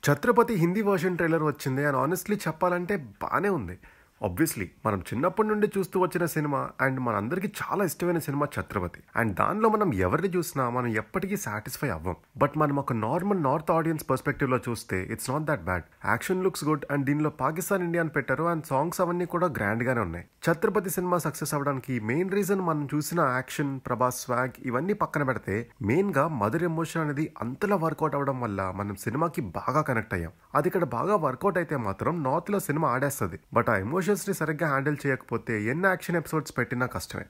Chhatrapati Hindi version trailer వచ్చింది and honestly చెప్పాలంటే బాగానే ఉంది ఆబ్వియస్లీ మనం చిన్నప్పటి నుండి చూస్తూ వచ్చిన సినిమా అండ్ మనందరికీ చాలా ఇష్టమైన సినిమా ఛత్రపతి అండ్ దానిలో మనం ఎవరిని చూసినా మనం ఎప్పటికీ సాటిస్ఫై అవ్వం బట్ మనం ఒక నార్మల్ నార్త్ ఆడియన్స్ పర్స్పెక్టివ్ లో చూస్తే it's not that bad action looks good and దీనిలో పాకిస్తాన్ ఇండియా అని పెట్టారు అండ్ సాంగ్స్ అవన్నీ కూడా గ్రాండ్ గానే ఉన్నాయి ఛత్రపతి సినిమా సక్సెస్ అవ్వడానికి మెయిన్ రీజన్ మనం చూసిన యాక్షన్ ప్రభాస్ స్వాగ్ ఇవన్నీ పక్కన పెడితే మెయిన్ గా మదర్ ఎమోషన్ అనేది అంతలా వర్కౌట్ అవ్వడం వల్ల మనం సినిమాకి బాగా కనెక్ట్ అయ్యాం అది ఇక్కడ బాగా వర్కౌట్ అయితే మాత్రం నార్త్ లో సినిమా ఆడేస్తుంది బట్ ఆ ఎమోషన్స్ ని సరిగ్గా హ్యాండిల్ చేయకపోతే ఎన్ని యాక్షన్ ఎపిసోడ్స్ పెట్టినా కష్టమే